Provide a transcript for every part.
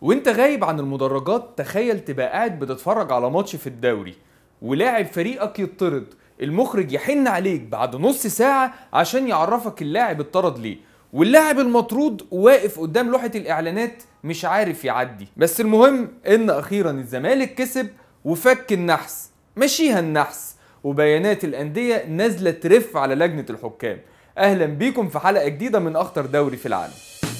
وانت غايب عن المدرجات تخيل تبقى قاعد بتتفرج على ماتش في الدوري ولاعب فريقك يطرد المخرج يحن عليك بعد نص ساعة عشان يعرفك اللاعب اتطرد ليه واللاعب المطرود واقف قدام لوحة الإعلانات مش عارف يعدي بس المهم إن أخيرا الزمالك كسب وفك النحس مشيها النحس وبيانات الأندية نازلة ترف على لجنة الحكام أهلا بيكم في حلقة جديدة من أخطر دوري في العالم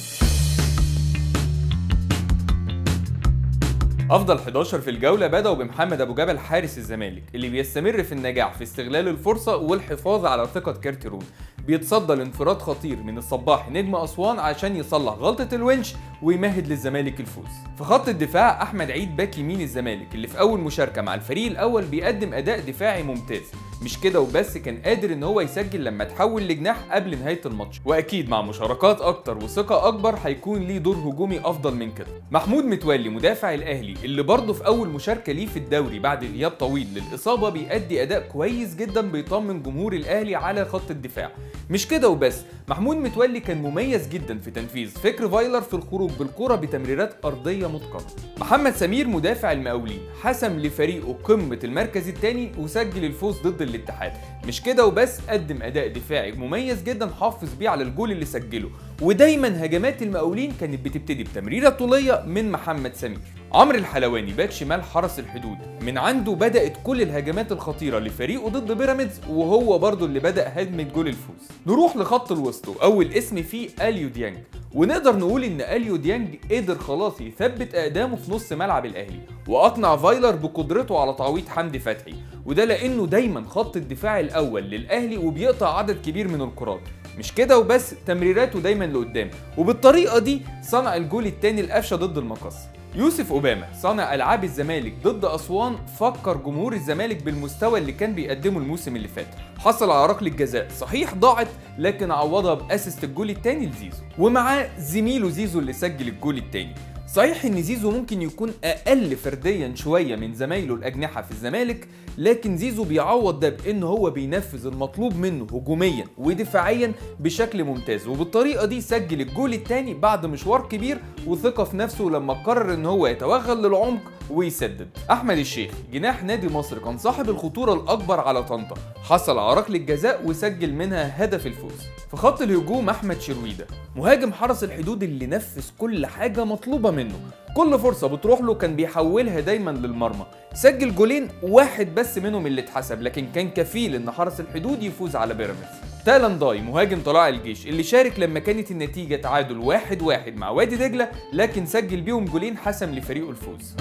افضل 11 في الجوله بداوا بمحمد ابو جبل حارس الزمالك اللي بيستمر في النجاح في استغلال الفرصه والحفاظ على ثقه كارتيرون بيتصدى لانفراد خطير من الصباح نجم اسوان عشان يصلح غلطه الونش ويمهد للزمالك الفوز في خط الدفاع احمد عيد باك يمين الزمالك اللي في اول مشاركه مع الفريق الاول بيقدم اداء دفاعي ممتاز مش كده وبس كان قادر ان هو يسجل لما تحول لجناح قبل نهايه الماتش واكيد مع مشاركات اكتر وثقه اكبر هيكون ليه دور هجومي افضل من كده محمود متولي مدافع الاهلي اللي برضه في اول مشاركه ليه في الدوري بعد غياب طويل للاصابه بيأدي اداء كويس جدا بيطمن جمهور الاهلي على خط الدفاع مش كده وبس محمود متولي كان مميز جدا في تنفيذ فكر فايلر في الخروج بالكره بتمريرات ارضيه متقنه محمد سمير مدافع المقاولين حسم لفريقه قمه المركز الثاني وسجل الفوز ضد الاتحاد مش كده وبس قدم اداء دفاعي مميز جدا حافظ بيه على الجول اللي سجله ودايما هجمات المقاولين كانت بتبتدي بتمريره طوليه من محمد سمير عمرو الحلواني باك شمال حرس الحدود من عنده بدأت كل الهجمات الخطيرة لفريقه ضد بيراميدز وهو برضه اللي بدأ هجمة جول الفوز نروح لخط الوسط وأول اسم فيه أليو ديانج ونقدر نقول ان اليو ديانج قدر خلاص يثبت اقدامه في نص ملعب الاهلي واقنع فايلر بقدرته على تعويض حمدي فتحي وده لانه دايما خط الدفاع الاول للاهلي وبيقطع عدد كبير من الكرات مش كده وبس تمريراته دايما لقدام وبالطريقه دي صنع الجول الثاني القفشه ضد المقص يوسف اوباما صانع العاب الزمالك ضد اسوان فكر جمهور الزمالك بالمستوى اللي كان بيقدمه الموسم اللي فات حصل على ركله جزاء صحيح ضاعت لكن عوضها باسيست الجول الثاني لزيزو ومعاه زميله زيزو اللي سجل الجول الثاني صحيح ان زيزو ممكن يكون اقل فرديا شويه من زمايله الاجنحه في الزمالك لكن زيزو بيعوض ده بان هو بينفذ المطلوب منه هجوميا ودفاعيا بشكل ممتاز وبالطريقه دي سجل الجول الثاني بعد مشوار كبير وثقه في نفسه لما قرر ان هو يتوغل للعمق ويسدد احمد الشيخ جناح نادي مصر كان صاحب الخطوره الاكبر على طنطا حصل على ركله جزاء وسجل منها هدف الفوز في خط الهجوم احمد شرويده مهاجم حرس الحدود اللي نفذ كل حاجه مطلوبه منه كل فرصه بتروح له كان بيحولها دايما للمرمى سجل جولين واحد بس منهم اللي اتحسب لكن كان كفيل ان حرس الحدود يفوز على بيراميدز تالان داي مهاجم طلائع الجيش اللي شارك لما كانت النتيجه تعادل واحد واحد مع وادي دجله لكن سجل بيهم جولين حسم لفريقه الفوز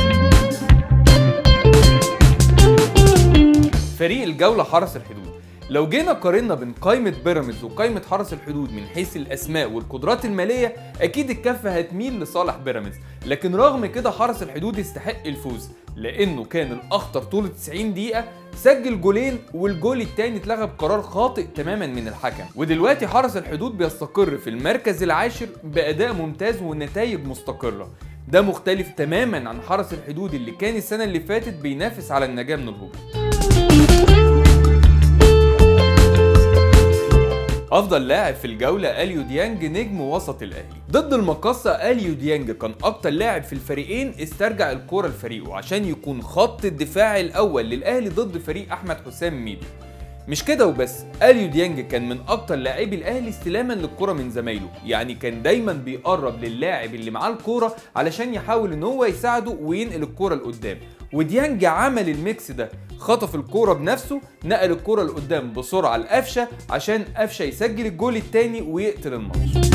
فريق الجوله حرس الحدود لو جينا قارنا بين قائمة بيراميدز وقائمة حرس الحدود من حيث الأسماء والقدرات المالية أكيد الكفة هتميل لصالح بيراميدز، لكن رغم كده حرس الحدود يستحق الفوز لأنه كان الأخطر طول 90 دقيقة سجل جولين والجول الثاني اتلغى بقرار خاطئ تماما من الحكم ودلوقتي حرس الحدود بيستقر في المركز العاشر بأداء ممتاز ونتائج مستقرة ده مختلف تماما عن حرس الحدود اللي كان السنة اللي فاتت بينافس على النجاة من الهبوط افضل لاعب في الجوله اليو ديانج نجم وسط الاهلي ضد المقصه اليو ديانج كان اكتر لاعب في الفريقين استرجع الكره لفريقه عشان يكون خط الدفاع الاول للاهلي ضد فريق احمد حسام ميدو مش كده وبس اليو ديانج كان من اكتر لاعبي الاهلي استلاما للكره من زمايله يعني كان دايما بيقرب للاعب اللي معاه الكوره علشان يحاول ان هو يساعده وينقل الكوره لقدام وديانج عمل الميكس ده خطف الكوره بنفسه نقل الكوره لقدام بسرعه لقفشه عشان قفشه يسجل الجول الثاني ويقتل الماتش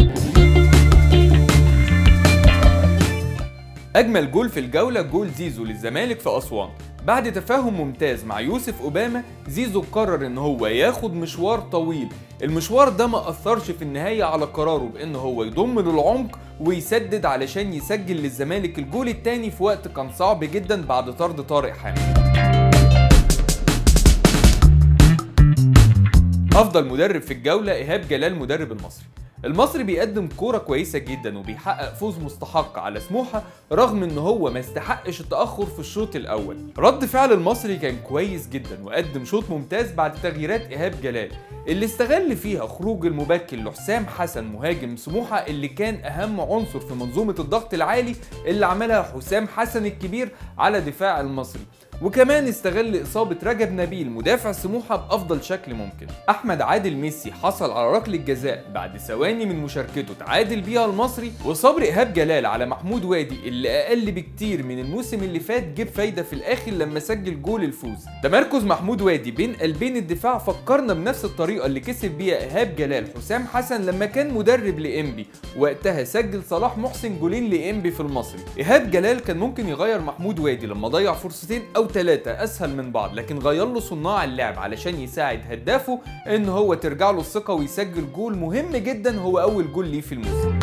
اجمل جول في الجوله جول زيزو للزمالك في اسوان بعد تفاهم ممتاز مع يوسف اوباما زيزو قرر ان هو ياخد مشوار طويل المشوار ده ما اثرش في النهايه على قراره بان هو يضم للعمق ويسدد علشان يسجل للزمالك الجول الثاني في وقت كان صعب جدا بعد طرد طارق حامد افضل مدرب في الجوله ايهاب جلال مدرب المصري المصري بيقدم كورة كويسة جدا وبيحقق فوز مستحق على سموحة رغم ان هو ما استحقش التأخر في الشوط الأول رد فعل المصري كان كويس جدا وقدم شوط ممتاز بعد تغييرات إيهاب جلال اللي استغل فيها خروج المبكر لحسام حسن مهاجم سموحة اللي كان أهم عنصر في منظومة الضغط العالي اللي عملها حسام حسن الكبير على دفاع المصري وكمان استغل إصابة رجب نبيل مدافع سموحة بأفضل شكل ممكن أحمد عادل ميسي حصل على ركلة جزاء بعد ثواني من مشاركته تعادل بيها المصري وصبر إيهاب جلال على محمود وادي اللي أقل بكتير من الموسم اللي فات جاب فايدة في الآخر لما سجل جول الفوز تمركز محمود وادي بين قلبين الدفاع فكرنا بنفس الطريقة اللي كسب بيها إيهاب جلال حسام حسن لما كان مدرب لإنبي وقتها سجل صلاح محسن جولين لإنبي في المصري إيهاب جلال كان ممكن يغير محمود وادي لما ضيع فرصتين أو ثلاثة أسهل من بعض لكن غير له صناع اللعب علشان يساعد هدافه إن هو ترجع له الثقة ويسجل جول مهم جدا هو أول جول ليه في الموسم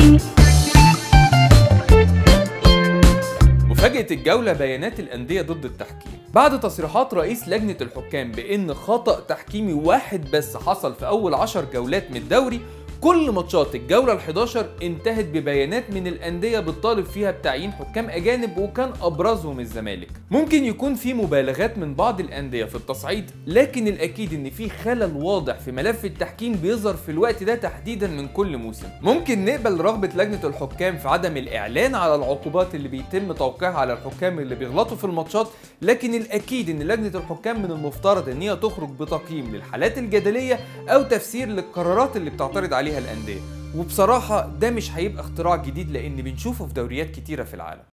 مفاجأة الجولة بيانات الأندية ضد التحكيم بعد تصريحات رئيس لجنة الحكام بأن خطأ تحكيمي واحد بس حصل في أول عشر جولات من الدوري كل ماتشات الجولة ال11 انتهت ببيانات من الأندية بتطالب فيها بتعيين حكام أجانب وكان أبرزهم الزمالك. ممكن يكون في مبالغات من بعض الأندية في التصعيد، لكن الأكيد إن في خلل واضح في ملف التحكيم بيظهر في الوقت ده تحديدا من كل موسم. ممكن نقبل رغبة لجنة الحكام في عدم الإعلان على العقوبات اللي بيتم توقيعها على الحكام اللي بيغلطوا في الماتشات، لكن الأكيد إن لجنة الحكام من المفترض إن هي تخرج بتقييم للحالات الجدلية أو تفسير للقرارات اللي بتعترض عليها الانديه وبصراحه ده مش هيبقى اختراع جديد لان بنشوفه في دوريات كتيره في العالم